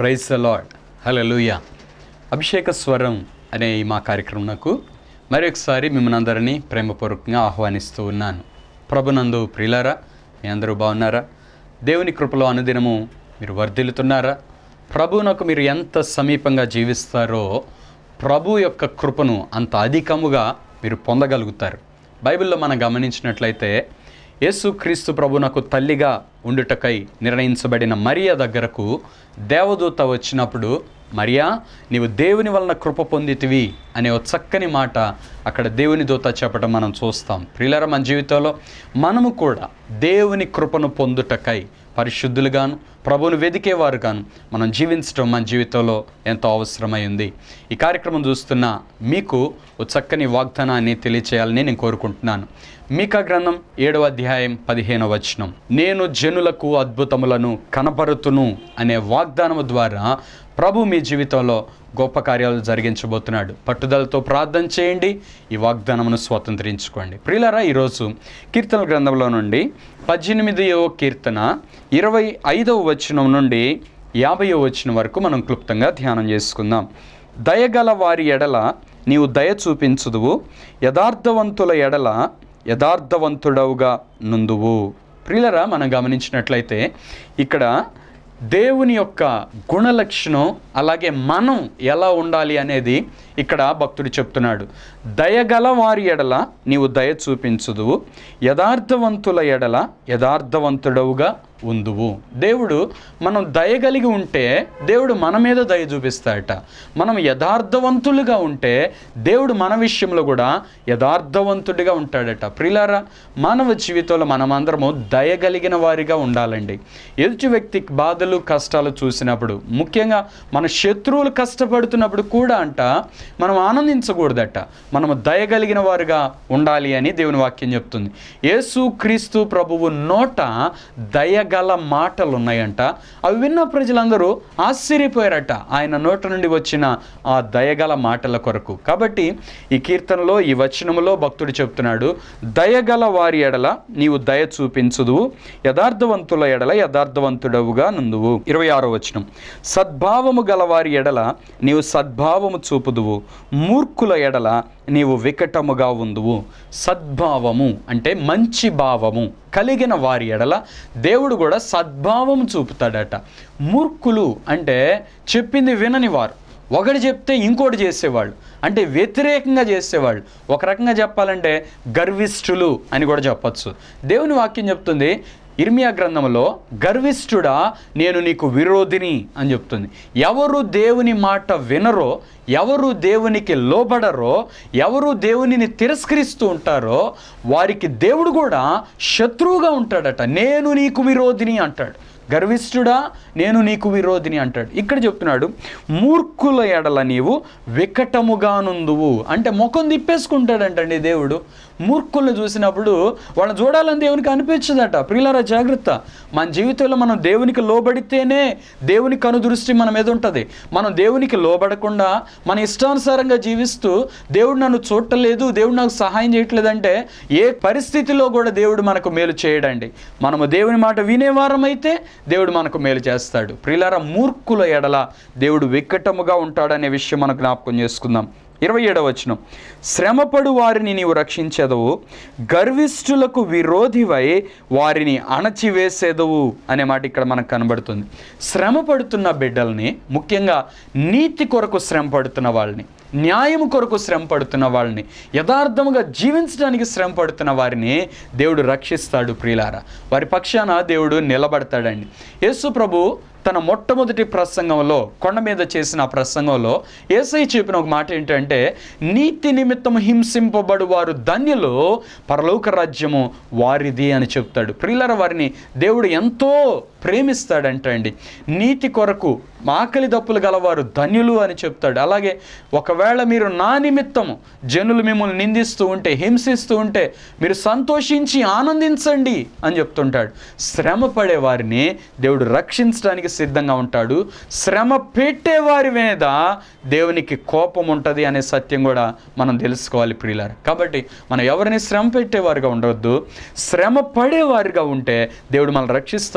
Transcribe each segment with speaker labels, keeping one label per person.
Speaker 1: Praise the lord హల్లెలూయా అభిషేక స్వరం అనే ఈ మా కార్యక్రమంకు మరి ఒకసారి మిమ్మల్ని అందరినీ ప్రేమపూర్వకంగా ఆహ్వానిస్తూ ఉన్నాను ప్రభునందు ప్రియులారా మీ అందరూ బాగున్నారా దేవుని కృపలో అనుదినము మీరు వర్ధిల్లుతున్నారా ప్రభువునకు మీరు ఎంత సమీపంగా జీవిస్తారో ప్రభు యొక్క కృపను అంత అధికముగా మీరు పొందగలుగుతారు బైబిల్లో మనం గమనించినట్లయితే యేసుక్రీస్తు ప్రభునకు తల్లిగా ఉండుటకై నిర్ణయించబడిన మరియా దగ్గరకు దేవదూత వచ్చినప్పుడు మరియా నీవు దేవుని వలన కృప పొందితివి అనే ఒక చక్కని మాట అక్కడ దేవుని దూత చెప్పడం మనం చూస్తాం ప్రియులర మన జీవితంలో మనము కూడా దేవుని కృపను పొందుటకై పరిశుద్ధులుగాను ప్రభువును వెదికేవారు గాను మనం జీవించడం మన జీవితంలో ఎంతో అవసరమై ఉంది ఈ కార్యక్రమం చూస్తున్న మీకు ఓ చక్కని వాగ్దానాన్ని తెలియచేయాలని నేను కోరుకుంటున్నాను మీకా గ్రంథం ఏడవ అధ్యాయం పదిహేనవ వచనం నేను జనులకు అద్భుతములను కనపరుతును అనే వాగ్దానము ద్వారా ప్రభు మీ జీవితంలో గొప్ప కార్యాలు జరిగించబోతున్నాడు పట్టుదలతో ప్రార్థన చేయండి ఈ వాగ్దానమును స్వతంత్రించుకోండి ప్రియులారా ఈరోజు కీర్తన గ్రంథంలో నుండి పద్దెనిమిదవ కీర్తన ఇరవై ఐదవ వచనం నుండి యాభైవ వచనం వరకు మనం క్లుప్తంగా ధ్యానం చేసుకుందాం దయగల వారి ఎడల నీవు దయ చూపించుదువు యథార్థవంతుల ఎడల యథార్థవంతుడవుగా నుందువు ప్రియులరా మనం గమనించినట్లయితే ఇక్కడ దేవుని యొక్క గుణలక్షణం అలాగే మనం ఎలా ఉండాలి అనేది ఇక్కడ భక్తుడు చెప్తున్నాడు దయగల వారి ఎడల నీవు దయ చూపించుదువు యథార్థవంతుల ఎడల యథార్థవంతుడవుగా ఉందువు దేవుడు మనం దయగలిగి ఉంటే దేవుడు మన మీద దయ చూపిస్తాడట మనం యథార్థవంతులుగా ఉంటే దేవుడు మన విషయంలో కూడా యథార్థవంతుడిగా ఉంటాడట ప్రిలారా మానవ జీవితంలో మనమందరము దయగలిగిన వారిగా ఉండాలండి ఎదుటి వ్యక్తి బాధలు కష్టాలు చూసినప్పుడు ముఖ్యంగా మన శత్రువులు కష్టపడుతున్నప్పుడు కూడా అంట మనం ఆనందించకూడదట మనము దయగలిగిన వారుగా ఉండాలి అని దేవుని వాక్యం చెప్తుంది యేసు క్రీస్తు ప్రభువు నోట దయగల మాటలు ఉన్నాయంట అవి విన్న ప్రజలందరూ ఆశ్చర్యపోయారట ఆయన నోట నుండి వచ్చిన ఆ దయగల మాటల కొరకు కాబట్టి ఈ కీర్తనలో ఈ వచనములో భక్తుడు చెప్తున్నాడు దయగల వారి ఎడల నీవు దయ చూపించుదువు యథార్థవంతుల ఎడల యథార్థవంతుడవుగా నుందువు ఇరవై ఆరో వచనం సద్భావము గల వారి ఎడల నీవు సద్భావము చూపుదువు మూర్ఖుల ఎడల నీవు వికటముగా ఉందువు సద్భావము అంటే మంచి భావము కలిగిన వారి ఎడల దేవుడు కూడా సద్భావం చూపుతాడట మూర్ఖులు అంటే చెప్పింది వినని వారు ఒకటి చెప్తే ఇంకోటి చేసేవాళ్ళు అంటే వ్యతిరేకంగా చేసేవాళ్ళు ఒక రకంగా చెప్పాలంటే గర్విష్ఠులు అని కూడా చెప్పచ్చు దేవుని వాక్యం చెప్తుంది ఇర్మియా గ్రంథంలో గర్విష్ఠుడా నేను నీకు విరోధిని అని చెప్తుంది ఎవరు దేవుని మాట వినరో ఎవరు దేవునికి లోబడరో ఎవరు దేవునిని తిరస్కరిస్తూ ఉంటారో వారికి దేవుడు కూడా శత్రువుగా ఉంటాడట నేను నీకు విరోధిని అంటాడు గర్విష్ఠుడా నేను నీకు విరోధిని అంటాడు ఇక్కడ చెప్తున్నాడు మూర్ఖుల ఎడల నీవు వికటముగానుందువు అంటే ముఖం తిప్పేసుకుంటాడంటండి దేవుడు మూర్ఖుల్ని చూసినప్పుడు వాళ్ళని చూడాలని దేవునికి అనిపించదట ప్రియులారా జాగ్రత్త మన జీవితంలో మనం దేవునికి లోబడితేనే దేవుని కనుదృష్టి మన మీద ఉంటుంది మనం దేవునికి లోబడకుండా మన ఇష్టానుసారంగా జీవిస్తూ దేవుడు నన్ను చూడలేదు దేవుడు నాకు సహాయం చేయట్లేదంటే ఏ పరిస్థితిలో కూడా దేవుడు మనకు మేలు చేయడండి మనము దేవుని మాట వినేవారం అయితే దేవుడు మనకు మేలు చేస్తాడు ప్రియులారా మూర్ఖుల ఎడల దేవుడు వికటముగా ఉంటాడనే విషయం మనం జ్ఞాపకం చేసుకుందాం ఇరవై ఏడవ వచనం శ్రమపడు వారిని నీవు రక్షించదవు గర్విష్ఠులకు విరోధివై వారిని అణచివేసేదవు అనే మాట ఇక్కడ మనకు కనబడుతుంది శ్రమ పడుతున్న బిడ్డల్ని ముఖ్యంగా నీతి కొరకు శ్రమ పడుతున్న వాళ్ళని న్యాయం కొరకు శ్రమ పడుతున్న వాళ్ళని యథార్థముగా జీవించడానికి శ్రమ పడుతున్న వారిని దేవుడు రక్షిస్తాడు ప్రియులారా వారి పక్షాన దేవుడు నిలబడతాడండి యేసు ప్రభు తన మొట్టమొదటి ప్రసంగంలో కొండ మీద చేసిన ఆ ప్రసంగంలో ఏసై చెప్పిన ఒక మాట ఏంటంటే నీతి నిమిత్తం హింసింపబడు వారు ధన్యులు పరలోక రాజ్యము వారిది అని చెప్తాడు ప్రియులర వారిని దేవుడు ఎంతో ప్రేమిస్తాడంట అండి నీతి కొరకు ఆకలి దప్పులు గలవారు ధన్యులు అని చెప్తాడు అలాగే ఒకవేళ మీరు నా నిమిత్తము జనులు మిమ్మల్ని నిందిస్తూ ఉంటే హింసిస్తూ ఉంటే మీరు సంతోషించి ఆనందించండి అని చెప్తుంటాడు శ్రమ పడే వారిని దేవుడు రక్షించడానికి సిద్ధంగా ఉంటాడు శ్రమ పెట్టే వారి మీద దేవునికి కోపం ఉంటుంది అనే సత్యం కూడా మనం తెలుసుకోవాలి ప్రియులారు కాబట్టి మనం ఎవరిని శ్రమ పెట్టేవారుగా ఉండవద్దు శ్రమ పడేవారుగా ఉంటే దేవుడు మనల్ని రక్షిస్తాడు అని మన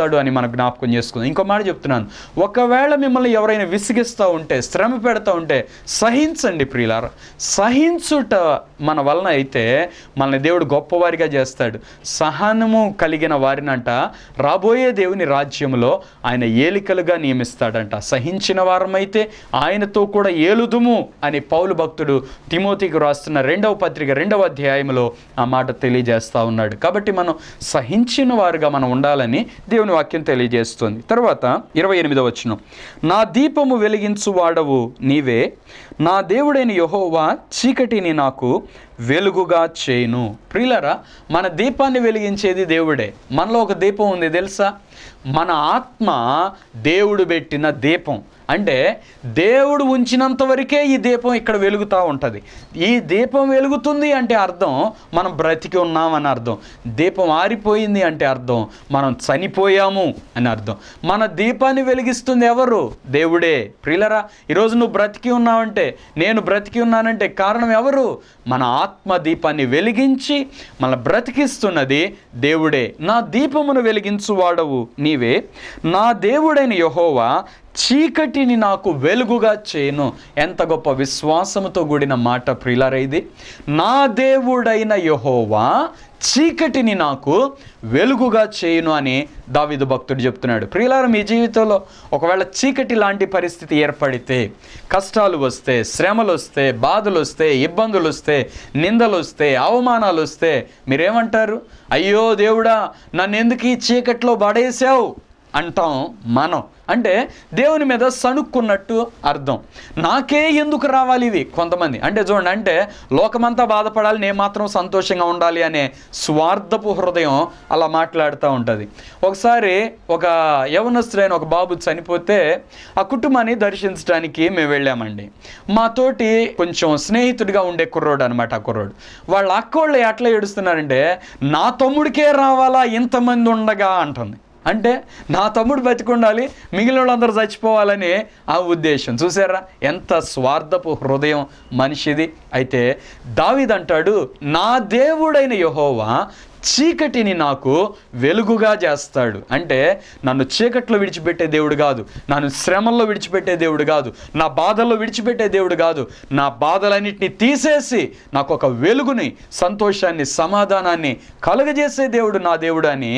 Speaker 1: జ్ఞాపకం చేసుకుందాం ఇంకో మాట చెప్తున్నాను ఒకవేళ మిమ్మల్ని ఎవరైనా విసిగిస్తూ ఉంటే శ్రమ పెడతా ఉంటే సహించండి ప్రియులార సహించుట మన వలన అయితే మనల్ని దేవుడు గొప్పవారిగా చేస్తాడు సహనము కలిగిన వారినంట రాబోయే దేవుని రాజ్యంలో ఆయన ఏలికలుగా నియమిస్తాడంట సహించిన వారమైతే ఆయనతో కూడా ఏలుదుము అని పౌలు భక్తుడు తిమోతికి రాస్తున్న రెండవ పత్రిక రెండవ అధ్యాయంలో ఆ మాట తెలియజేస్తా ఉన్నాడు కాబట్టి మనం సహించిన వారుగా మనం ఉండాలని దేవుని వాక్యం తెలియజేస్తుంది తర్వాత ఇరవై ఎనిమిదవ వచనం నా దీపము వెలిగించు వాడవు నీవే నా దేవుడైన యహోవా చీకటిని నాకు వెలుగుగా చేయును ప్రియులరా మన దీపాన్ని వెలిగించేది దేవుడే మనలో ఒక దీపం ఉంది తెలుసా మన ఆత్మ దేవుడు పెట్టిన దీపం అంటే దేవుడు ఉంచినంత వరకే ఈ దీపం ఇక్కడ వెలుగుతూ ఉంటుంది ఈ దీపం వెలుగుతుంది అంటే అర్థం మనం బ్రతికి ఉన్నామని అర్థం దీపం ఆరిపోయింది అంటే అర్థం మనం చనిపోయాము అని అర్థం మన దీపాన్ని వెలిగిస్తుంది ఎవరు దేవుడే ప్రియులరా ఈరోజు నువ్వు బ్రతికి ఉన్నావంటే నేను బ్రతికి ఉన్నానంటే కారణం ఎవరు మన ఆత్మ దీపాన్ని వెలిగించి మన బ్రతికిస్తున్నది దేవుడే నా దీపమును వెలిగించు వాడవు నీవే నా దేవుడైన యహోవా చీకటిని నాకు వెలుగుగా చేయను ఎంత గొప్ప విశ్వాసముతో కూడిన మాట ప్రియులారా ఇది నా దేవుడైన యహోవా చీకటిని నాకు వెలుగుగా చేయును అని దావిదు భక్తుడు చెప్తున్నాడు ప్రియులార మీ జీవితంలో ఒకవేళ చీకటి లాంటి పరిస్థితి ఏర్పడితే కష్టాలు వస్తే శ్రమలు వస్తే బాధలు వస్తే ఇబ్బందులు వస్తే నిందలు వస్తే అవమానాలు వస్తే మీరేమంటారు అయ్యో దేవుడా నన్ను ఎందుకు ఈ చీకట్లో పడేసావు అంటాం మనం అంటే దేవుని మీద సణుక్కున్నట్టు అర్థం నాకే ఎందుకు రావాలి ఇవి కొంతమంది అంటే చూడండి అంటే లోకమంతా బాధపడాలి నేను మాత్రం సంతోషంగా ఉండాలి అనే స్వార్థపు హృదయం అలా మాట్లాడుతూ ఉంటుంది ఒకసారి ఒక యవనస్తుడైన ఒక బాబు చనిపోతే ఆ కుటుంబాన్ని దర్శించడానికి మేము వెళ్ళామండి మాతోటి కొంచెం స్నేహితుడిగా ఉండే కుర్రోడు అనమాట ఆ కుర్రోడు వాళ్ళ అక్కోళ్ళు ఎట్లా ఏడుస్తున్నారంటే నా తమ్ముడికే రావాలా ఇంతమంది ఉండగా అంటుంది అంటే నా తమ్ముడు బతికుండాలి మిగిలిన వాళ్ళందరూ చచ్చిపోవాలని ఆ ఉద్దేశం చూసారా ఎంత స్వార్థపు హృదయం మనిషిది అయితే దావిదంటాడు నా దేవుడైన యహోవా చీకటిని నాకు వెలుగుగా చేస్తాడు అంటే నన్ను చీకట్లో విడిచిపెట్టే దేవుడు కాదు నన్ను శ్రమల్లో విడిచిపెట్టే దేవుడు కాదు నా బాధల్లో విడిచిపెట్టే దేవుడు కాదు నా బాధలన్నింటినీ తీసేసి నాకు ఒక వెలుగుని సంతోషాన్ని సమాధానాన్ని కలుగజేసే దేవుడు నా దేవుడు అని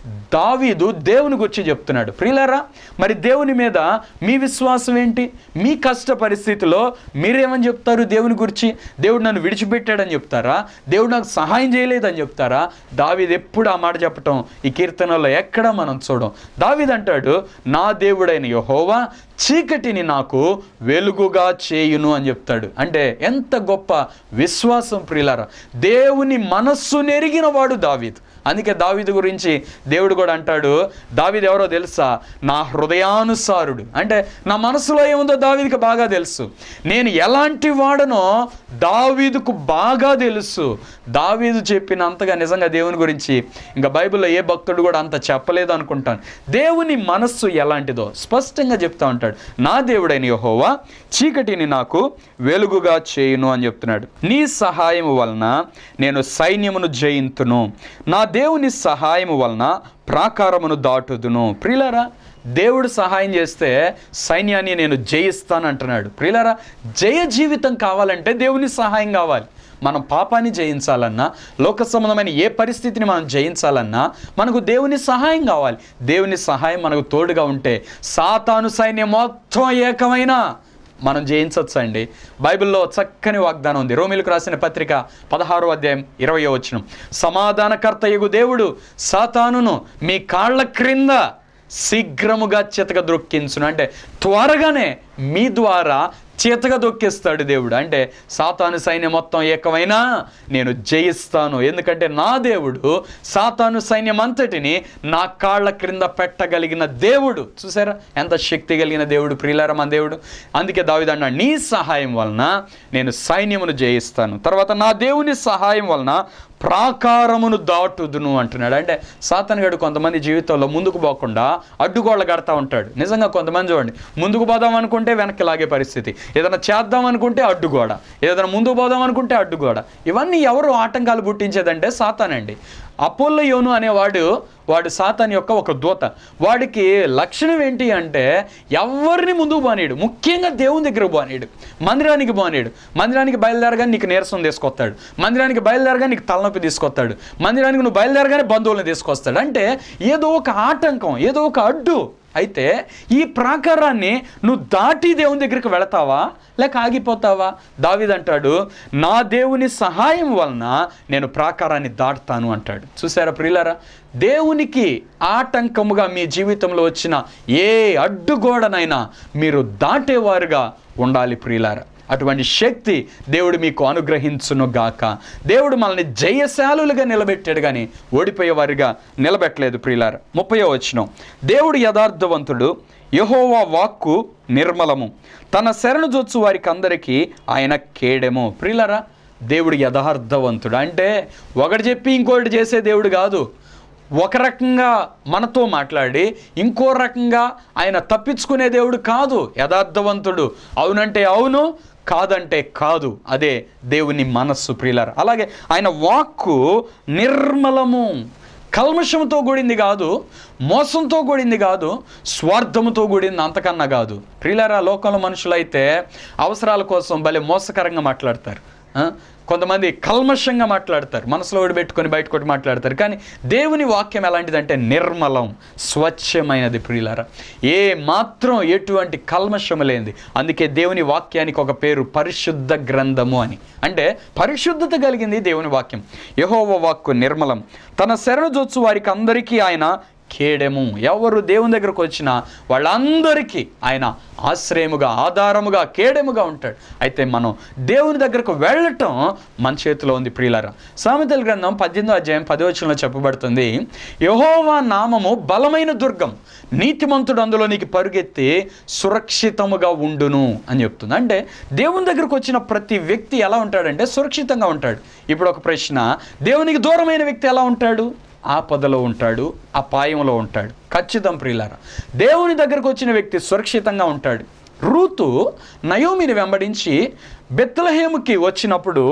Speaker 1: దావీదు దేవుని గురించి చెప్తున్నాడు ప్రియులారా మరి దేవుని మీద మీ విశ్వాసం ఏంటి మీ కష్ట పరిస్థితిలో మీరేమని చెప్తారు దేవుని గురించి దేవుడు నన్ను విడిచిపెట్టాడని చెప్తారా దేవుడు నాకు సహాయం చేయలేదని చెప్తారా దావీదు ఎప్పుడు ఆ మాట చెప్పటం ఈ కీర్తనలో ఎక్కడ మనం చూడం దావీదు అంటాడు నా దేవుడైన యహోవా చీకటిని నాకు వెలుగుగా చేయును అని చెప్తాడు అంటే ఎంత గొప్ప విశ్వాసం ప్రియులారా దేవుని మనస్సు నెరిగిన వాడు దావీదు అందుకే దావీదు గురించి దేవుడు కూడా అంటాడు దావీదు ఎవరో తెలుసా నా హృదయానుసారుడు అంటే నా మనసులో ఏముందో దావీదుకి బాగా తెలుసు నేను ఎలాంటి వాడనో దావీదుకు బాగా తెలుసు దావీదు చెప్పినంతగా నిజంగా దేవుని గురించి ఇంకా బైబిల్లో ఏ భక్తుడు కూడా అంత చెప్పలేదు అనుకుంటాను దేవుని మనస్సు ఎలాంటిదో స్పష్టంగా చెప్తా ఉంటాడు నా దేవుడైన యెహోవా చీకటిని నాకు వెలుగుగా చేయును అని చెప్తున్నాడు నీ సహాయము వలన నేను సైన్యమును జయింతును నా దేవుని సహాయము వలన ప్రాకారమును దాటుదును ప్రియులరా దేవుడు సహాయం చేస్తే సైన్యాన్ని నేను జయిస్తాను అంటున్నాడు ప్రియులరా జయ జీవితం కావాలంటే దేవుని సహాయం కావాలి మనం పాపాన్ని జయించాలన్నా లోక సంబంధమైన ఏ పరిస్థితిని మనం జయించాలన్నా మనకు దేవుని సహాయం కావాలి దేవుని సహాయం మనకు తోడుగా ఉంటే సాతాను సైన్యం మొత్తం ఏకమైన మనం జయించవచ్చు అండి బైబిల్లో చక్కని వాగ్దానం ఉంది రోమిలకు రాసిన పత్రిక పదహారో అధ్యాయం ఇరవై వచనం సమాధానకర్త యగు దేవుడు సాతానును మీ కాళ్ళ క్రింద శీఘ్రముగా చితక దొక్కించును అంటే త్వరగానే మీ ద్వారా చేతగా దొక్కిస్తాడు దేవుడు అంటే సాతాను సైన్యం మొత్తం ఏకమైనా నేను జయిస్తాను ఎందుకంటే నా దేవుడు సాతాను సైన్యం అంతటిని నా కాళ్ళ క్రింద పెట్టగలిగిన దేవుడు చూసారా ఎంత శక్తి కలిగిన దేవుడు ప్రియులారా మన దేవుడు అందుకే దావిదన్న నీ సహాయం వలన నేను సైన్యమును జయిస్తాను తర్వాత నా దేవుని సహాయం వలన ప్రాకారమును దాటుదును అంటున్నాడు అంటే సాతనగాడు కొంతమంది జీవితంలో ముందుకు పోకుండా అడ్డుగోళ్ళ కడతా ఉంటాడు నిజంగా కొంతమంది చూడండి ముందుకు పోదాం అనుకుంటే వెనక్కి లాగే పరిస్థితి ఏదైనా చేద్దాం అనుకుంటే అడ్డుగోడ ఏదైనా ముందు పోదాం అనుకుంటే అడ్డుగోడ ఇవన్నీ ఎవరు ఆటంకాలు పుట్టించేదంటే సాతానండి అపోల్లో యోను అనేవాడు వాడు సాతాన్ యొక్క ఒక దూత వాడికి లక్షణం ఏంటి అంటే ఎవరిని ముందుకు పోనీడు ముఖ్యంగా దేవుని దగ్గర పోనీడు మందిరానికి పోనీడు మందిరానికి బయలుదేరగానే నీకు నీరసం తీసుకొస్తాడు మందిరానికి బయలుదేరగానే నీకు తలనొప్పి తీసుకొస్తాడు మందిరానికి నువ్వు బయలుదేరగానే బంధువులను తీసుకొస్తాడు అంటే ఏదో ఒక ఆటంకం ఏదో ఒక అడ్డు అయితే ఈ ప్రాకారాన్ని నువ్వు దాటి దేవుని దగ్గరికి వెళతావా లేక ఆగిపోతావా దావిదంటాడు నా దేవుని సహాయం వలన నేను ప్రాకారాన్ని దాటుతాను అంటాడు చూసారా ప్రియులారా దేవునికి ఆటంకముగా మీ జీవితంలో వచ్చిన ఏ అడ్డుగోడనైనా మీరు దాటేవారుగా ఉండాలి ప్రియులారా అటువంటి శక్తి దేవుడు మీకు అనుగ్రహించును గాక దేవుడు మనల్ని జయశాలులుగా నిలబెట్టాడు కానీ ఓడిపోయేవారిగా నిలబెట్టలేదు ప్రియులార ముప్పై వచ్చిన దేవుడు యథార్థవంతుడు యహోవా వాక్కు నిర్మలము తన శరణు జొచ్చు వారికి అందరికీ ఆయన కేడెము ప్రియులారా దేవుడు యథార్థవంతుడు అంటే ఒకటి చెప్పి ఇంకోటి చేసే దేవుడు కాదు ఒక రకంగా మనతో మాట్లాడి ఇంకో రకంగా ఆయన తప్పించుకునే దేవుడు కాదు యథార్థవంతుడు అవునంటే అవును కాదంటే కాదు అదే దేవుని మనస్సు ప్రియులార అలాగే ఆయన వాక్కు నిర్మలము కల్మషంతో కూడింది కాదు మోసంతో కూడింది కాదు స్వార్థముతో కూడింది అంతకన్నా కాదు ప్రియులారా లోకంలో మనుషులైతే అవసరాల కోసం భలే మోసకరంగా మాట్లాడతారు ఆ? కొంతమంది కల్మషంగా మాట్లాడతారు మనసులో ఓడి పెట్టుకొని బయట కొట్టి మాట్లాడతారు కానీ దేవుని వాక్యం ఎలాంటిదంటే నిర్మలం స్వచ్ఛమైనది ప్రియులారా ఏ మాత్రం ఎటువంటి కల్మషము లేనిది అందుకే దేవుని వాక్యానికి ఒక పేరు పరిశుద్ధ గ్రంథము అని అంటే పరిశుద్ధత కలిగింది దేవుని వాక్యం యహోవ వాక్కు నిర్మలం తన శరణు జొచ్చు వారికి అందరికీ ఆయన కేడెము ఎవరు దేవుని దగ్గరకు వచ్చినా వాళ్ళందరికీ ఆయన ఆశ్రయముగా ఆధారముగా కేడెముగా ఉంటాడు అయితే మనం దేవుని దగ్గరకు వెళ్ళటం మన చేతిలో ఉంది ప్రియులారా సామెతల గ్రంథం పద్దెనిమిదో అధ్యాయం పదవచనంలో చెప్పబడుతుంది యహోవా నామము బలమైన దుర్గం నీతిమంతుడు అందులోనికి పరుగెత్తి సురక్షితముగా ఉండును అని చెప్తుంది అంటే దేవుని దగ్గరకు వచ్చిన ప్రతి వ్యక్తి ఎలా ఉంటాడంటే సురక్షితంగా ఉంటాడు ఇప్పుడు ఒక ప్రశ్న దేవునికి దూరమైన వ్యక్తి ఎలా ఉంటాడు ఆపదలో ఉంటాడు అపాయంలో ఉంటాడు ఖచ్చితం ప్రియులారా దేవుని దగ్గరకు వచ్చిన వ్యక్తి సురక్షితంగా ఉంటాడు రూతు నయోమిని వెంబడించి బెత్తలహేముకి వచ్చినప్పుడు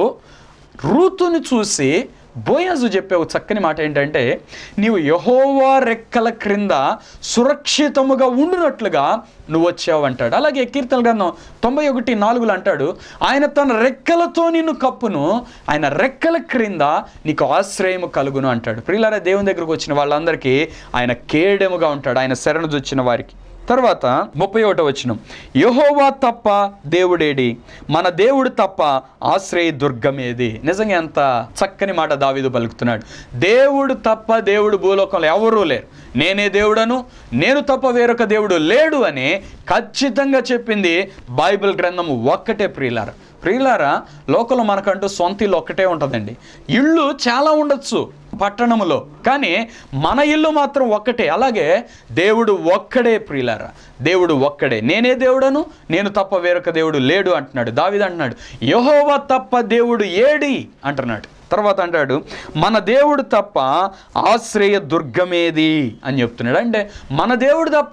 Speaker 1: రూతుని చూసి బోయాజు చెప్పే ఒక చక్కని మాట ఏంటంటే నీవు యహోవా రెక్కల క్రింద సురక్షితముగా ఉండునట్లుగా నువ్వు వచ్చావు అంటాడు అలాగే కీర్తన గ్రంథం తొంభై ఒకటి నాలుగులో అంటాడు ఆయన తన రెక్కలతో నిన్ను కప్పును ఆయన రెక్కల క్రింద నీకు ఆశ్రయము కలుగును అంటాడు ప్రియులారా దేవుని దగ్గరకు వచ్చిన వాళ్ళందరికీ ఆయన కేడెముగా ఉంటాడు ఆయన శరణు వచ్చిన వారికి తర్వాత ముప్పై ఒకటో వచ్చిన యహోవా తప్ప దేవుడేడి మన దేవుడు తప్ప ఆశ్రయ దుర్గమేది నిజంగా ఎంత చక్కని మాట దావీదు పలుకుతున్నాడు దేవుడు తప్ప దేవుడు భూలోకంలో ఎవరూ లేరు నేనే దేవుడను నేను తప్ప వేరొక దేవుడు లేడు అని ఖచ్చితంగా చెప్పింది బైబిల్ గ్రంథము ఒక్కటే ప్రియులారా ప్రియులారా లోకంలో మనకంటూ సొంత ఇల్లు ఒక్కటే ఉంటుందండి ఇళ్ళు చాలా ఉండొచ్చు పట్టణములో కానీ మన ఇల్లు మాత్రం ఒక్కటే అలాగే దేవుడు ఒక్కడే ప్రియులారా దేవుడు ఒక్కడే నేనే దేవుడను నేను తప్ప వేరొక దేవుడు లేడు అంటున్నాడు దావిద అంటున్నాడు యహోవా తప్ప దేవుడు ఏడి అంటున్నాడు తర్వాత అంటాడు మన దేవుడు తప్ప ఆశ్రయ దుర్గమేది అని చెప్తున్నాడు అంటే మన దేవుడు తప్ప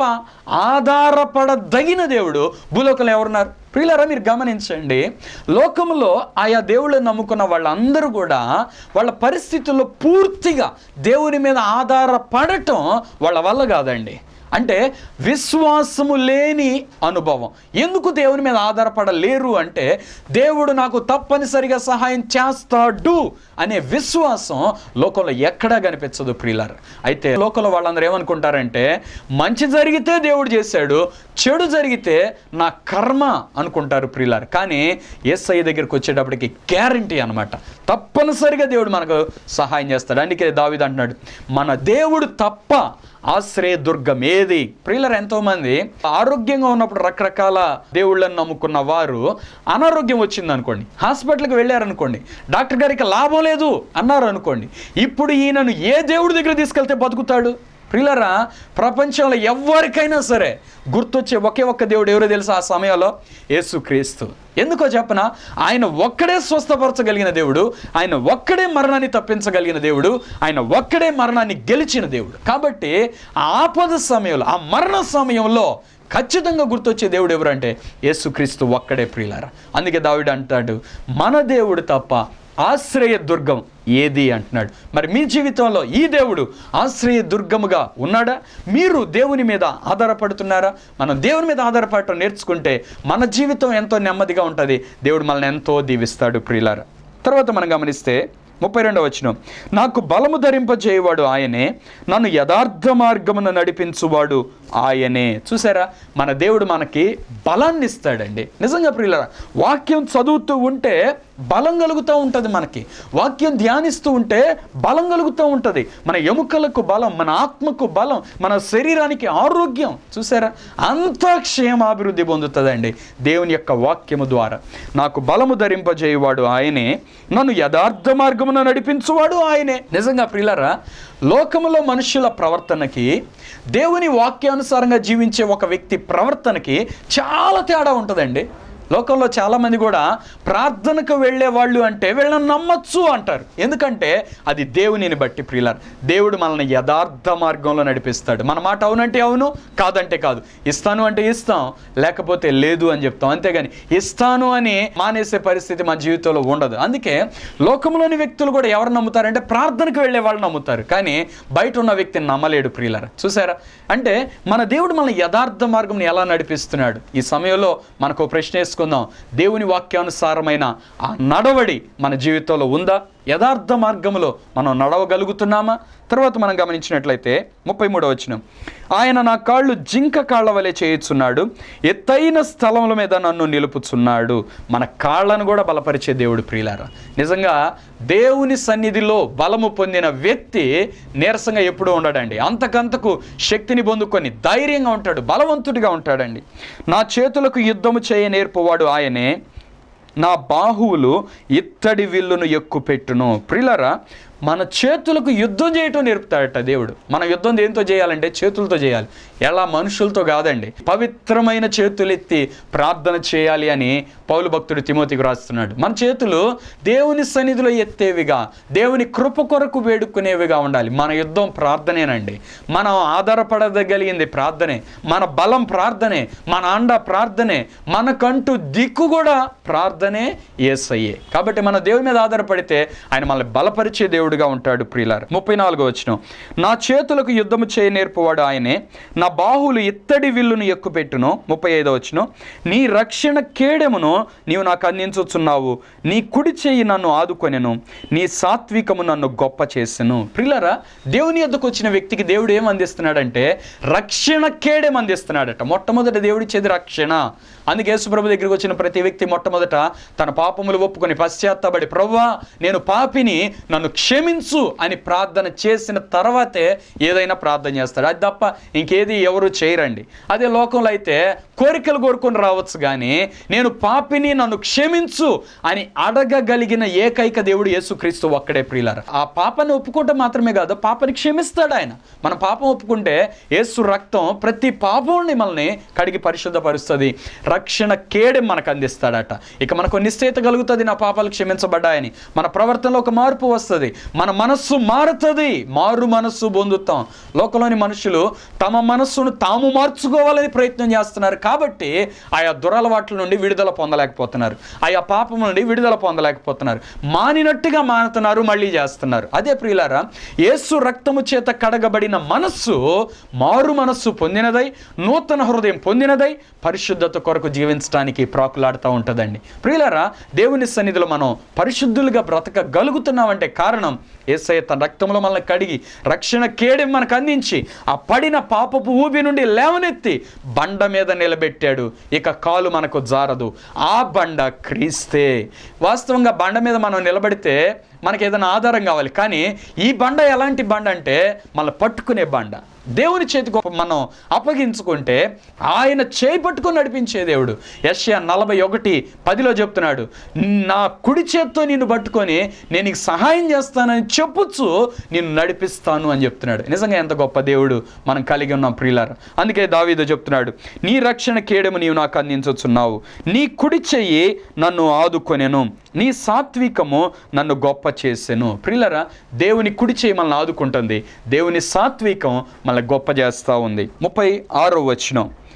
Speaker 1: ఆధారపడదగిన దేవుడు భూలోకంలో ఎవరున్నారు ప్రియులారా మీరు గమనించండి లోకంలో ఆయా దేవుళ్ళని నమ్ముకున్న వాళ్ళందరూ కూడా వాళ్ళ పరిస్థితుల్లో పూర్తిగా దేవుని మీద ఆధారపడటం వాళ్ళ వల్ల కాదండి అంటే విశ్వాసము లేని అనుభవం ఎందుకు దేవుని మీద ఆధారపడలేరు అంటే దేవుడు నాకు తప్పనిసరిగా సహాయం చేస్తాడు అనే విశ్వాసం లోకంలో ఎక్కడా కనిపించదు ప్రియులారు అయితే లోకంలో వాళ్ళందరూ ఏమనుకుంటారంటే మంచి జరిగితే దేవుడు చేశాడు చెడు జరిగితే నా కర్మ అనుకుంటారు ప్రియులారు కానీ ఎస్ఐ దగ్గరికి వచ్చేటప్పటికి గ్యారంటీ అనమాట తప్పనిసరిగా దేవుడు మనకు సహాయం చేస్తాడు అందుకే దావిది అంటున్నాడు మన దేవుడు తప్ప ఆశ్రయ దుర్గం ఏది ప్రియులర్ ఎంతోమంది ఆరోగ్యంగా ఉన్నప్పుడు రకరకాల దేవుళ్ళని నమ్ముకున్న వారు అనారోగ్యం వచ్చింది అనుకోండి హాస్పిటల్కి వెళ్ళారనుకోండి డాక్టర్ గారికి లాభం లేదు అన్నారు అనుకోండి ఇప్పుడు ఈయనను ఏ దేవుడి దగ్గర తీసుకెళ్తే బతుకుతాడు ప్రియులరా ప్రపంచంలో ఎవరికైనా సరే గుర్తొచ్చే ఒకే ఒక్క దేవుడు ఎవరో తెలుసా ఆ సమయంలో యేసుక్రీస్తు ఎందుకో చెప్పన ఆయన ఒక్కడే స్వస్థపరచగలిగిన దేవుడు ఆయన ఒక్కడే మరణాన్ని తప్పించగలిగిన దేవుడు ఆయన ఒక్కడే మరణాన్ని గెలిచిన దేవుడు కాబట్టి ఆ ఆపద సమయంలో ఆ మరణ సమయంలో ఖచ్చితంగా గుర్తొచ్చే దేవుడు ఎవరంటే యేసుక్రీస్తు ఒక్కడే ప్రియులారా అందుకే దావిడు అంటాడు మన దేవుడు తప్ప ఆశ్రయ దుర్గం ఏది అంటున్నాడు మరి మీ జీవితంలో ఈ దేవుడు ఆశ్రయ దుర్గముగా ఉన్నాడా మీరు దేవుని మీద ఆధారపడుతున్నారా మనం దేవుని మీద ఆధారపడటం నేర్చుకుంటే మన జీవితం ఎంతో నెమ్మదిగా ఉంటుంది దేవుడు మనల్ని ఎంతో దీవిస్తాడు ప్రియులారా తర్వాత మనం గమనిస్తే ముప్పై రెండవ వచనం నాకు బలము ధరింపజేయవాడు ఆయనే నన్ను యథార్థ మార్గమున నడిపించువాడు ఆయనే చూసారా మన దేవుడు మనకి బలాన్ని ఇస్తాడండి నిజంగా ప్రియులరా వాక్యం చదువుతూ ఉంటే బలం కలుగుతూ ఉంటుంది మనకి వాక్యం ధ్యానిస్తూ ఉంటే బలం కలుగుతూ ఉంటుంది మన ఎముకలకు బలం మన ఆత్మకు బలం మన శరీరానికి ఆరోగ్యం చూసారా అంతా క్షేమాభివృద్ధి పొందుతుందండి దేవుని యొక్క వాక్యము ద్వారా నాకు బలము ధరింపజేయువాడు ఆయనే నన్ను యథార్థ మార్గమున నడిపించువాడు ఆయనే నిజంగా ప్రియులరా లోకములో మనుషుల ప్రవర్తనకి దేవుని వాక్యానుసారంగా జీవించే ఒక వ్యక్తి ప్రవర్తనకి చాలా తేడా ఉంటుందండి లోకంలో చాలామంది కూడా ప్రార్థనకు వెళ్ళే వాళ్ళు అంటే వీళ్ళని నమ్మచ్చు అంటారు ఎందుకంటే అది దేవునిని బట్టి ప్రియులారు దేవుడు మనల్ని యథార్థ మార్గంలో నడిపిస్తాడు మన మాట అవునంటే అవును కాదంటే కాదు ఇస్తాను అంటే ఇస్తాం లేకపోతే లేదు అని చెప్తాం అంతేగాని ఇస్తాను అని మానేసే పరిస్థితి మన జీవితంలో ఉండదు అందుకే లోకంలోని వ్యక్తులు కూడా ఎవరు నమ్ముతారంటే ప్రార్థనకు వెళ్ళే వాళ్ళు నమ్ముతారు కానీ బయట ఉన్న వ్యక్తిని నమ్మలేడు ప్రియులరా చూసారా అంటే మన దేవుడు మన యథార్థ మార్గం ఎలా నడిపిస్తున్నాడు ఈ సమయంలో మనకు ఓ ప్రశ్న వేసుకుందాం దేవుని వాక్యానుసారమైన ఆ నడవడి మన జీవితంలో ఉందా యథార్థ మార్గములో మనం నడవగలుగుతున్నామా తర్వాత మనం గమనించినట్లయితే ముప్పై మూడవ వచనం ఆయన నా కాళ్ళు జింక కాళ్ళ వలె చేయుచున్నాడు ఎత్తైన స్థలముల మీద నన్ను నిలుపుచున్నాడు మన కాళ్ళను కూడా బలపరిచే దేవుడు ప్రియులారా నిజంగా దేవుని సన్నిధిలో బలము పొందిన వ్యక్తి నీరసంగా ఎప్పుడూ ఉండడండి అంతకంతకు శక్తిని పొందుకొని ధైర్యంగా ఉంటాడు బలవంతుడిగా ఉంటాడండి నా చేతులకు యుద్ధము చేయ నేర్పువాడు ఆయనే నా బాహువులు ఇత్తడి విల్లును ఎక్కుపెట్టును ప్రిలరా మన చేతులకు యుద్ధం చేయటం నేర్పుతాడట దేవుడు మన యుద్ధం దేంతో చేయాలంటే చేతులతో చేయాలి ఎలా మనుషులతో కాదండి పవిత్రమైన చేతులెత్తి ప్రార్థన చేయాలి అని పౌలు భక్తుడు తిమోతికి రాస్తున్నాడు మన చేతులు దేవుని సన్నిధిలో ఎత్తేవిగా దేవుని కృప కొరకు వేడుకునేవిగా ఉండాలి మన యుద్ధం ప్రార్థనేనండి మనం ఆధారపడగలిగింది ప్రార్థనే మన బలం ప్రార్థనే మన అండ ప్రార్థనే మనకంటూ దిక్కు కూడా ప్రార్థనే ఏసయ్యే కాబట్టి మన దేవుని మీద ఆధారపడితే ఆయన మనల్ని బలపరిచే దేవుడుగా ఉంటాడు ప్రియులారు ముప్పై నాలుగో వచ్చిన నా చేతులకు యుద్ధము చేయ నేర్పువాడు ఆయనే నా బాహువులు ఇత్తడి విల్లును ఎక్కుపెట్టును ముప్పై ఐదో వచ్చిన నీ రక్షణ కేడెమును నీవు నాకు అందించుచున్నావు నీ కుడి చెయ్యి నన్ను ఆదుకొనెను నీ సాత్వికము నన్ను గొప్ప చేసెను ప్రియులరా దేవుని యొద్దకు వచ్చిన వ్యక్తికి దేవుడు ఏం అందిస్తున్నాడంటే రక్షణ కేడెం అందిస్తున్నాడట మొట్టమొదట దేవుడిచ్చేది రక్షణ అందుకే యేసుప్రభు దగ్గరికి వచ్చిన ప్రతి వ్యక్తి మొట్టమొదట తన పాపములు ఒప్పుకొని పశ్చాత్తపడి ప్రవ్వా నేను పాపిని నన్ను క్షమించు అని ప్రార్థన చేసిన తర్వాతే ఏదైనా ప్రార్థన చేస్తాడు అది తప్ప ఇంకేది ఎవరు చేయరండి అదే లోకంలో అయితే కోరికలు కోరుకొని రావచ్చు కానీ నేను పాపిని నన్ను క్షమించు అని అడగగలిగిన ఏకైక దేవుడు యేసుక్రీస్తు ఒక్కడే ప్రియులార ఆ పాపాన్ని ఒప్పుకోవటం మాత్రమే కాదు పాపని క్షమిస్తాడు ఆయన మన పాపం ఒప్పుకుంటే యేసు రక్తం ప్రతి పాపంని మనల్ని కడిగి పరిశుద్ధపరుస్తుంది రక్షణ కేడె మనకు అందిస్తాడట ఇక మనకు నిశ్చయిత కలుగుతుంది నా పాపాలు క్షమించబడ్డాయని మన ప్రవర్తనలో ఒక మార్పు వస్తుంది మన మనస్సు మారుతుంది మారు మనస్సు పొందుతాం లోకంలోని మనుషులు తమ మనస్సును తాము మార్చుకోవాలని ప్రయత్నం చేస్తున్నారు కాబట్టి ఆయా దురలవాట్ల నుండి విడుదల పొందలేకపోతున్నారు ఆయా పాపం నుండి విడుదల పొందలేకపోతున్నారు మానినట్టుగా మానుతున్నారు మళ్ళీ చేస్తున్నారు అదే ప్రియులారా యేసు రక్తము చేత కడగబడిన మనస్సు మారు మనస్సు పొందినదై నూతన హృదయం పొందినదై పరిశుద్ధత కొరకు జీవించడానికి ప్రాకులాడుతూ ఉంటుందండి ప్రియులారా దేవుని సన్నిధిలో మనం పరిశుద్ధులుగా బ్రతకగలుగుతున్నామంటే కారణం ఏసయ్య తన రక్తంలో మనల్ని కడిగి రక్షణ కేడెం మనకు అందించి ఆ పడిన పాపపు ఊబి నుండి లేవనెత్తి బండ మీద నిలబెట్టాడు ఇక కాలు మనకు జారదు ఆ బండ క్రీస్తే వాస్తవంగా బండ మీద మనం నిలబడితే మనకి ఏదైనా ఆధారం కావాలి కానీ ఈ బండ ఎలాంటి బండ అంటే మన పట్టుకునే బండ దేవుని చేతికి మనం అప్పగించుకుంటే ఆయన చేయి పట్టుకొని నడిపించే దేవుడు యష్యా నలభై ఒకటి పదిలో చెప్తున్నాడు నా కుడి చేత్తో నిన్ను పట్టుకొని నేను నీకు సహాయం చేస్తానని చెప్పొచ్చు నిన్ను నడిపిస్తాను అని చెప్తున్నాడు నిజంగా ఎంత గొప్ప దేవుడు మనం కలిగి ఉన్నాం ప్రియులార అందుకే దావీదు చెప్తున్నాడు నీ రక్షణ కేడము నీవు నాకు అందించుచున్నావు నీ కుడి చెయ్యి నన్ను ఆదుకొనెను నీ సాత్వికము నన్ను గొప్ప చేసెను ప్రియులరా దేవుని కుడి చేయి మనల్ని ఆదుకుంటుంది దేవుని సాత్వికం మనల్ని గొప్ప చేస్తూ ఉంది ముప్పై ఆరో వచనం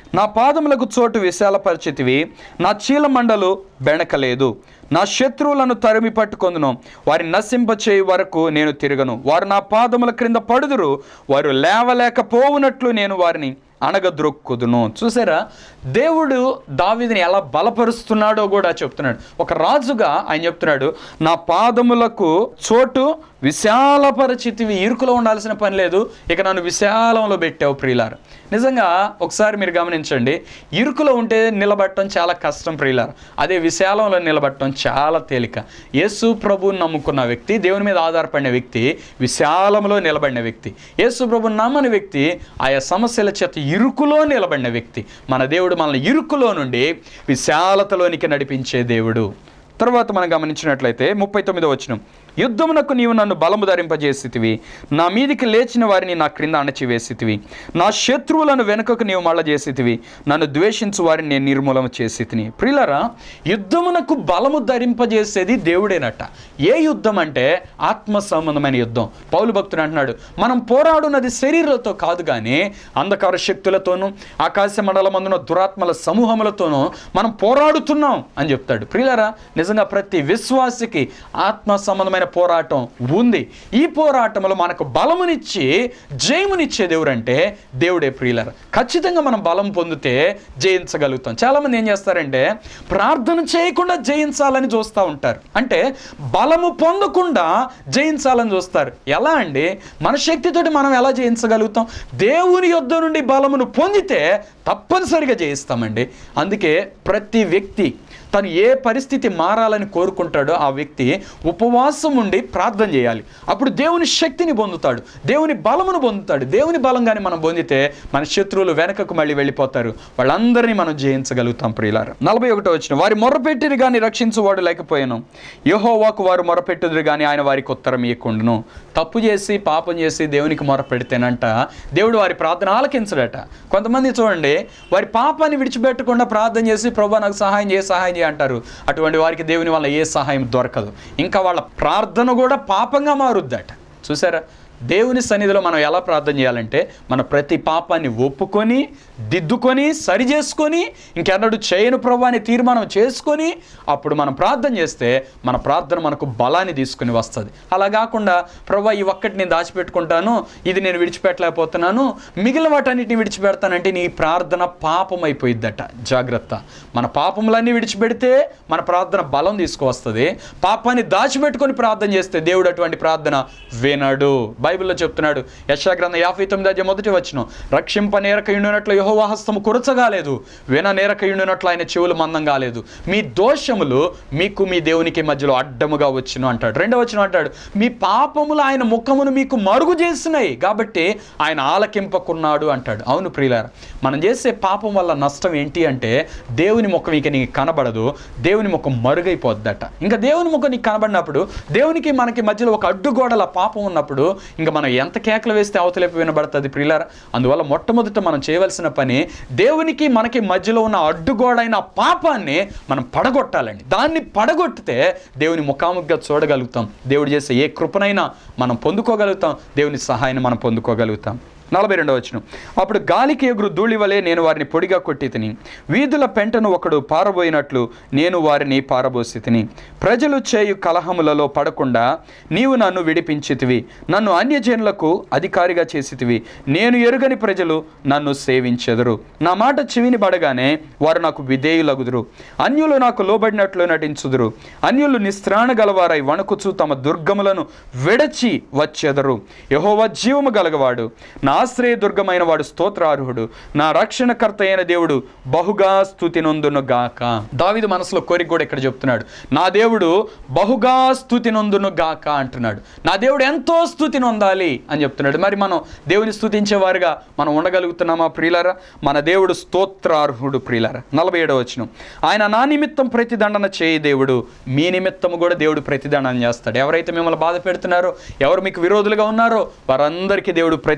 Speaker 2: నా పాదములకు చోటు విశాలపరిచితివి నా చీలమండలు బెణకలేదు నా శత్రువులను తరిమి పట్టుకొందును వారి నశింపచేయి వరకు నేను తిరగను వారు నా పాదముల క్రింద పడుదురు వారు లేవలేకపోవునట్లు నేను వారిని అణగద్రొక్కుదును చూసారా దేవుడు దావీదుని ఎలా బలపరుస్తున్నాడో కూడా చెప్తున్నాడు ఒక రాజుగా ఆయన చెప్తున్నాడు నా పాదములకు చోటు విశాలపరిచితివి ఇరుకులో ఉండాల్సిన పని లేదు ఇక నన్ను విశాలంలో పెట్టావు ప్రియులారు నిజంగా ఒకసారి మీరు గమనించండి ఇరుకులో ఉంటే నిలబడటం చాలా కష్టం ప్రియులారు అదే విశాలంలో నిలబడటం చాలా తేలిక యేసు ప్రభువుని నమ్ముకున్న వ్యక్తి దేవుని మీద ఆధారపడిన వ్యక్తి విశాలంలో నిలబడిన వ్యక్తి యేసు ప్రభుని నమ్మని వ్యక్తి ఆయా సమస్యల చేత ఇరుకులో నిలబడిన వ్యక్తి మన దేవుడు మనల్ని ఇరుకులో నుండి విశాలతలోనికి నడిపించే దేవుడు తర్వాత మనం గమనించినట్లయితే ముప్పై తొమ్మిదో వచ్చిన యుద్ధమునకు నీవు నన్ను బలము ధరింపజేసితివి నా మీదికి లేచిన వారిని నా క్రింద అణచివేసితివి నా శత్రువులను వెనుకకు నీవు మళ్ళ చేసితివి నన్ను ద్వేషించు వారిని నేను నిర్మూలన చేసితిని ప్రియులరా యుద్ధమునకు బలము ధరింపజేసేది దేవుడేనట ఏ యుద్ధం అంటే ఆత్మ సంబంధమైన యుద్ధం పౌలు భక్తుడు అంటున్నాడు మనం పోరాడున్నది శరీరాలతో కాదు కానీ అంధకార శక్తులతోనూ ఆకాశ మండలమందున దురాత్మల సమూహములతోనూ మనం పోరాడుతున్నాం అని చెప్తాడు ప్రియులరా నిజంగా ప్రతి విశ్వాసికి ఆత్మ సంబంధమైన పోరాటం ఉంది ఈ పోరాటంలో మనకు బలమునిచ్చి జయమునిచ్చే దేవుడు అంటే దేవుడే ప్రియులర ఖచ్చితంగా మనం బలం పొందితే జయించగలుగుతాం చాలామంది ఏం చేస్తారంటే ప్రార్థన చేయకుండా జయించాలని చూస్తూ ఉంటారు అంటే బలము పొందకుండా జయించాలని చూస్తారు ఎలా అండి మన శక్తితోటి మనం ఎలా జయించగలుగుతాం దేవుని యొద్ద నుండి బలమును పొందితే తప్పనిసరిగా జయిస్తామండి అందుకే ప్రతి వ్యక్తి తను ఏ పరిస్థితి మారాలని కోరుకుంటాడో ఆ వ్యక్తి ఉపవాసం ఉండి ప్రార్థన చేయాలి అప్పుడు దేవుని శక్తిని పొందుతాడు దేవుని బలమును పొందుతాడు దేవుని బలం కానీ మనం పొందితే మన శత్రువులు వెనకకు మళ్ళీ వెళ్ళిపోతారు వాళ్ళందరినీ మనం జయించగలుగుతాం ప్రియులారు నలభై ఒకటో వచ్చిన వారి మొరపెట్టిరి కానీ రక్షించువాడు లేకపోయాను యహోవాకు వారు మొరపెట్టుదురు కానీ ఆయన వారికి ఉత్తరం ఇవ్వకుండును తప్పు చేసి పాపం చేసి దేవునికి మొరపెడితేనంట దేవుడు వారి ప్రార్థన ఆలకించడట కొంతమంది చూడండి వారి పాపాన్ని విడిచిపెట్టకుండా ప్రార్థన చేసి ప్రభా నాకు సహాయం చేయి సహాయం చేయి అంటారు అటువంటి వారికి దేవుని వల్ల ఏ సహాయం దొరకదు ఇంకా వాళ్ళ ప్రార్థన కూడా పాపంగా మారుద్దట చూసారా దేవుని సన్నిధిలో మనం ఎలా ప్రార్థన చేయాలంటే మన ప్రతి పాపాన్ని ఒప్పుకొని దిద్దుకొని సరి చేసుకొని ఇంకెన్నడూ చేయను ప్రభు అని తీర్మానం చేసుకొని అప్పుడు మనం ప్రార్థన చేస్తే మన ప్రార్థన మనకు బలాన్ని తీసుకుని వస్తుంది అలా కాకుండా ప్రభా ఈ ఒక్కటి నేను దాచిపెట్టుకుంటాను ఇది నేను విడిచిపెట్టలేకపోతున్నాను మిగిలిన వాటన్నిటిని విడిచిపెడతానంటే నీ ప్రార్థన పాపం అయిపోయిద్దట జాగ్రత్త మన పాపములన్నీ విడిచిపెడితే మన ప్రార్థన బలం తీసుకువస్తుంది పాపాన్ని దాచిపెట్టుకొని ప్రార్థన చేస్తే దేవుడు అటువంటి ప్రార్థన వినడు బైబిల్లో చెప్తున్నాడు యశాగ్రంథ యాభై తొమ్మిది అధ్యాయం మొదటి వచ్చిన రక్షింప నేరక ఉండినట్లు యహోవా హస్తము కురచగాలేదు విన నేరక ఉండినట్లు ఆయన చెవులు మందం కాలేదు మీ దోషములు మీకు మీ దేవునికి మధ్యలో అడ్డముగా వచ్చును అంటాడు రెండవ వచ్చిన అంటాడు మీ పాపములు ఆయన ముఖమును మీకు మరుగు చేసినాయి కాబట్టి ఆయన ఆలకింపకున్నాడు అంటాడు అవును ప్రియులారా మనం చేసే పాపం వల్ల నష్టం ఏంటి అంటే దేవుని ముఖం ఇక నీకు కనబడదు దేవుని ముఖం మరుగైపోద్దట ఇంకా దేవుని ముఖం నీకు కనబడినప్పుడు దేవునికి మనకి మధ్యలో ఒక అడ్డుగోడల పాపం ఉన్నప్పుడు ఇంకా మనం ఎంత కేకలు వేస్తే అవతలేపు వినబడుతుంది ప్రియులారా అందువల్ల మొట్టమొదట మనం చేయవలసిన పని దేవునికి మనకి మధ్యలో ఉన్న అడ్డుగోడైన పాపాన్ని మనం పడగొట్టాలండి దాన్ని పడగొట్టితే దేవుని ముఖాముఖిగా చూడగలుగుతాం దేవుడు చేసే ఏ కృపనైనా మనం పొందుకోగలుగుతాం దేవుని సహాయాన్ని మనం పొందుకోగలుగుతాం నలభై రెండవ వచనం అప్పుడు గాలికి ఎగురు ధూళి వలె నేను వారిని పొడిగా కొట్టి తిని వీధుల పెంటను ఒకడు పారబోయినట్లు నేను వారిని పారబోసి తిని ప్రజలు చేయు కలహములలో పడకుండా నీవు నన్ను విడిపించితివి నన్ను అన్యజనులకు అధికారిగా చేసితివి నేను ఎరుగని ప్రజలు నన్ను సేవించెదరు నా మాట చెవిని పడగానే వారు నాకు విధేయులగుదురు అన్యులు నాకు లోబడినట్లు నటించుదురు అన్యులు నిస్త్రాణ గలవారై వణుకుచు తమ దుర్గములను విడచి వచ్చెదరు యహోవా జీవము గలగవాడు నా ఆశ్రయ దుర్గమైన వాడు స్తోత్రార్హుడు నా రక్షణకర్త అయిన దేవుడు బహుగా స్థుతి నొందును గాక దావిదు మనసులో కోరిక కూడా ఇక్కడ చెప్తున్నాడు నా దేవుడు బహుగా స్థుతి నొందును గాక అంటున్నాడు నా దేవుడు ఎంతో స్థుతి నొందాలి అని చెప్తున్నాడు మరి మనం దేవుని స్థుతించేవారుగా మనం ఉండగలుగుతున్నామా ప్రియులరా మన దేవుడు స్తోత్రార్హుడు ప్రియులరా నలభై ఏడవ వచ్చిన ఆయన నా నిమిత్తం ప్రతిదండన చేయి దేవుడు మీ నిమిత్తము కూడా దేవుడు ప్రతిదండన చేస్తాడు ఎవరైతే మిమ్మల్ని బాధ పెడుతున్నారో ఎవరు మీకు విరోధులుగా ఉన్నారో వారందరికీ దేవుడు ప్రతిదండన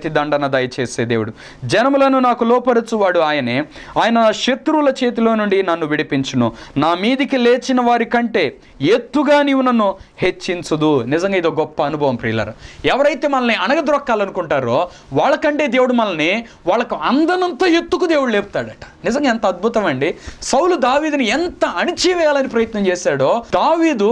Speaker 2: దయచేసే దేవుడు జనములను నాకు లోపరచువాడు ఆయనే ఆయన నా శత్రువుల చేతిలో నుండి నన్ను విడిపించును నా మీదికి లేచిన వారి కంటే ఎత్తుగా నీవు నన్ను హెచ్చించుదు నిజంగా ఇది ఒక గొప్ప అనుభవం ప్రియులరు ఎవరైతే మనల్ని అణగద్రొక్కాలనుకుంటారో వాళ్ళకంటే దేవుడు మనల్ని వాళ్ళకు అందనంత ఎత్తుకు దేవుడు లేపుతాడట నిజంగా ఎంత అద్భుతం అండి సౌలు దావీదుని ఎంత అణిచివేయాలని ప్రయత్నం చేశాడో దావీదు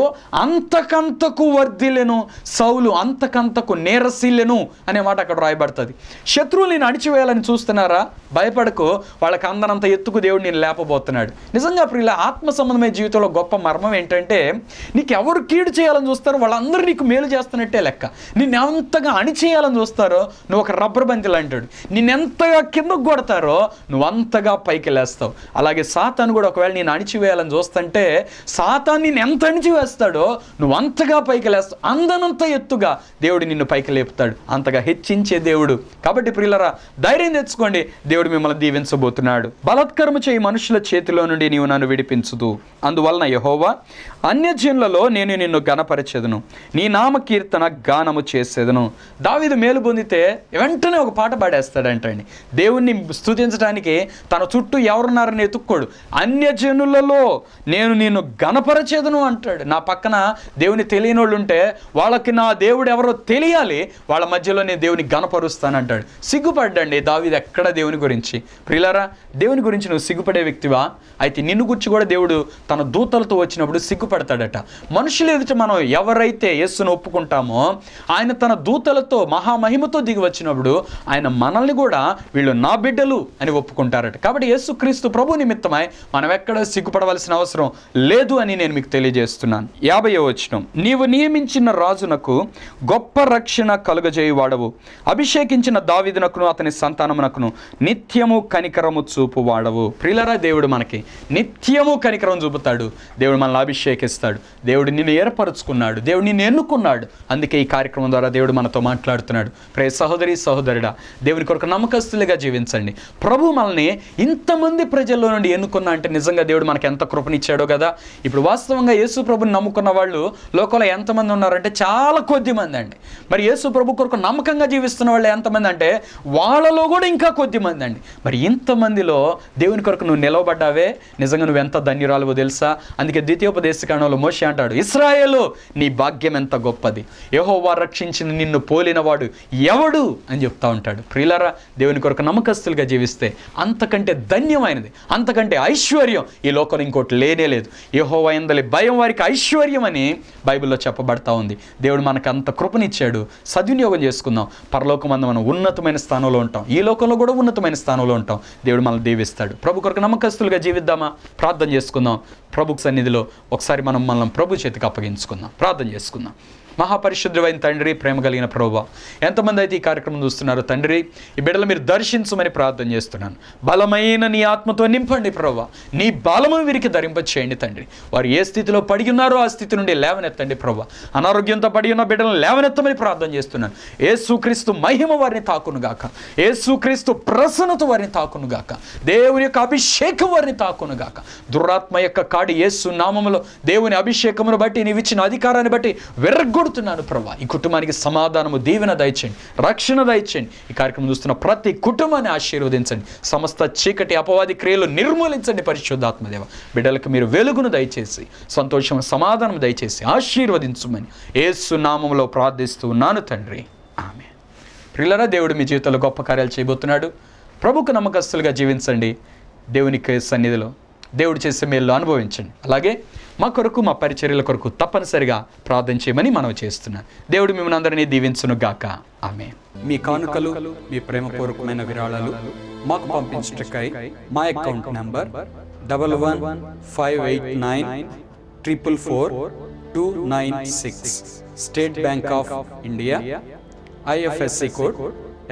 Speaker 2: అంతకంతకు వర్ధిల్లెను సౌలు అంతకంతకు నేరసిల్లెను అనే మాట అక్కడ రాయబడుతుంది శత్రువులు నేను అణిచివేయాలని చూస్తున్నారా భయపడకు వాళ్ళకి అందనంత ఎత్తుకు దేవుడు నేను లేపబోతున్నాడు నిజంగా ప్రియుల ఆత్మ సంబంధమైన జీవితంలో గొప్ప మర్మం ఏంటంటే నీకు ఎవరు కీడు చేయాలని చూస్తారో వాళ్ళందరూ నీకు మేలు చేస్తున్నట్టే లెక్క నిన్ను ఎంతగా అణిచేయాలని చూస్తారో నువ్వు ఒక రబ్బర్ బంతిలు అంటాడు నిన్నెంతగా కిందకు కొడతారో నువ్వు అంతగా పైకి లేస్తావు అలాగే సాతాను కూడా ఒకవేళ నేను అణిచివేయాలని చూస్తుంటే సాతాన్ నిన్ను ఎంత అణిచివేస్తాడో నువ్వు అంతగా పైకి లేస్తావు అందనంత ఎత్తుగా దేవుడు నిన్ను పైకి లేపుతాడు అంతగా హెచ్చించే దేవుడు కాబట్టి ప్రియులరా ధైర్యం తెచ్చుకోండి దేవుడు మిమ్మల్ని దీవించబోతున్నాడు బలత్కరము చేయి మనుషుల చేతిలో నుండి నీవు నన్ను విడిపించుదు అందువలన యహోవా అన్యజనులలో నేను నిన్ను గణపరచెదను నీ నామ కీర్తన గానము చేసేదను దావీదు మేలు పొందితే వెంటనే ఒక పాట పాడేస్తాడంటండి దేవుణ్ణి స్తుతించడానికి తన చుట్టూ ఎవరున్నారని ఎతుక్కోడు అన్యజనులలో నేను నిన్ను గణపరచేదను అంటాడు నా పక్కన దేవుని తెలియని వాళ్ళు ఉంటే వాళ్ళకి నా దేవుడు ఎవరో తెలియాలి వాళ్ళ మధ్యలో నేను దేవుని గణపరుస్తానంటాడు సిగ్గుపడ్డండి దావీదు ఎక్కడ దేవుని గురించి ప్రియులారా దేవుని గురించి నువ్వు సిగ్గుపడే వ్యక్తివా అయితే నిన్ను గురించి కూడా దేవుడు తన దూతలతో వచ్చినప్పుడు సిగ్గుపడతాడట మనుషులు ఎదుట మనం ఎవరైతే యేస్సును ఒప్పుకుంటామో ఆయన తన దూతలతో మహామహిమతో దిగి వచ్చినప్పుడు ఆయన మనల్ని కూడా వీళ్ళు నా బిడ్డలు అని ఒప్పుకుంటారట కాబట్టి యేసుక్రీస్తు ప్రభు నిమిత్తమై మనం ఎక్కడ సిగ్గుపడవలసిన అవసరం లేదు అని నేను మీకు తెలియజేస్తున్నాను యాభై వచనం నీవు నియమించిన రాజునకు గొప్ప రక్షణ కలుగజేయువాడవు అభిషేకించిన దావిదునకును అతని సంతానమునకును నిత్యము కనికరము చూపు వాడవు ప్రిలరా దేవుడు మనకి నిత్యము కనికరం చూపుతాడు దేవుడు మనల్ని అభిషేకిస్తాడు దేవుడు నిన్ను ఏర్పరచుకున్నాడు దేవుడు నిన్ను ఎన్నుకున్నాడు అందుకే ఈ కార్యక్రమం ద్వారా దేవుడు మనతో మాట్లాడుతున్నాడు ప్రే సహోదరి సహోదరుడా దేవుని కొరకు నమ్మకస్తులుగా జీవించండి ప్రభు మనల్ని ఇంతమంది ప్రజల్లో నుండి ఎన్నుకున్నా అంటే నిజంగా దేవుడు మనకి ఎంత కృపనిచ్చాడో కదా ఇప్పుడు వాస్తవంగా యేసు ప్రభుని నమ్ముకున్న వాళ్ళు లోకంలో ఎంతమంది ఉన్నారంటే చాలా కొద్ది మంది అండి మరి యేసు ప్రభు కొరకు నమ్మకంగా జీవిస్తున్న వాళ్ళు ఎంతమంది అంటే వాళ్ళలో కూడా ఇంకా కొద్ది మంది అండి మరి ఇంతమందిలో దేవుని కొరకు నువ్వు నిలవబడ్డావే నిజంగా నువ్వు ఎంత ధన్యురాలువో తెలుసా అందుకే ద్వితీయోపదేశ కాండంలో మోషే అంటాడు ఇస్రాయేలు నీ భాగ్యం ఎంత గొప్పది యెహోవా రక్షించిన నిన్ను పోలినవాడు ఎవడు అని చెప్తా ఉంటాడు ప్రియులారా దేవుని కొరకు నమ్మకస్తులుగా జీవిస్తే అంతకంటే ధన్యమైనది అంతకంటే ఐశ్వర్యం ఈ లోకంలో ఇంకోటి లేనే లేదు యెహోవా ఎందలి భయం వారికి ఐశ్వర్యం అని బైబిల్లో చెప్పబడతా ఉంది దేవుడు మనకు అంత కృపనిచ్చాడు సద్వినియోగం చేసుకుందాం పరలోకమందు మనం ఉన్నతమైన స్థానంలో ఉంటాం ఈ లోకంలో కూడా ఉన్నతమైన స్థానంలో ఉంటాం దేవుడు మనల్ని దీవిస్తాడు ప్రభు కొరకు నమ్మకస్తులుగా జీవిద్దామా ప్రార్థన చేసుకుందాం ప్రభు సన్నిధిలో ఒకసారి మనం మనం ప్రభు చేతికి అప్పగించుకుందాం ప్రార్థన చేసుకుందాం మహాపరిశుద్ధమైన తండ్రి ప్రేమ కలిగిన ప్రభు ఎంతమంది అయితే ఈ కార్యక్రమం చూస్తున్నారో తండ్రి ఈ బిడ్డలు మీరు దర్శించమని ప్రార్థన చేస్తున్నాను బలమైన నీ ఆత్మతో నింపండి ప్రభు నీ బలము వీరికి ధరింప చేయండి తండ్రి వారు ఏ స్థితిలో పడి ఉన్నారో ఆ స్థితి నుండి లేవనెత్తండి ప్రభు అనారోగ్యంతో పడి ఉన్న బిడ్డలను లేవనెత్తమని ప్రార్థన చేస్తున్నాను ఏసుక్రీస్తు మహిమ వారిని తాకును గాక ఏసుక్రీస్తు ప్రసన్నత వారిని తాకును గాక దేవుని యొక్క అభిషేకం వారిని తాకును గాక దురాత్మ యొక్క కాడి యేసు నామములో దేవుని అభిషేకమును బట్టి నీవు ఇచ్చిన అధికారాన్ని బట్టి వెర్రగొడుతున్నాను ప్రభా ఈ కుటుంబానికి సమాధానము దీవెన దయచేయండి రక్షణ దయచేయండి ఈ కార్యక్రమం చూస్తున్న ప్రతి కుటుంబాన్ని ఆశీర్వదించండి సమస్త చీకటి అపవాది క్రియలు నిర్మూలించండి పరిశుద్ధాత్మదేవ బిడ్డలకు మీరు వెలుగును దయచేసి సంతోషం సమాధానం దయచేసి ఆశీర్వదించమని యేసు నామములో ప్రార్థిస్తూ ఉన్నాను తండ్రి ఆమె ప్రిల్లరా దేవుడు మీ జీవితంలో గొప్ప కార్యాలు చేయబోతున్నాడు ప్రభుకు నమ్మకస్తులుగా జీవించండి దేవునికి సన్నిధిలో దేవుడు చేసే మేలు అనుభవించండి అలాగే మా కొరకు మా పరిచర్యల కొరకు తప్పనిసరిగా ప్రార్థన చేయమని మనం చేస్తున్నాం దేవుడు మిమ్మల్ని అందరినీ దీవించును గాక ఆమె
Speaker 1: మీ కానుకలు మీ ప్రేమపూర్వకమైన విరాళాలు మాకు పంపించటకై మా account number double one five eight nine triple four two nine six State Bank of India IFSC code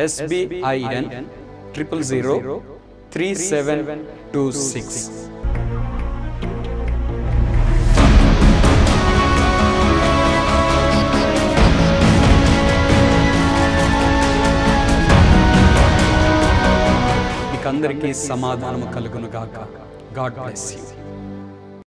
Speaker 1: SBIN triple zero three seven two six మీకందరికీ సమాధానము కలుగును గాక గాడ్ బ్లెస్ యూ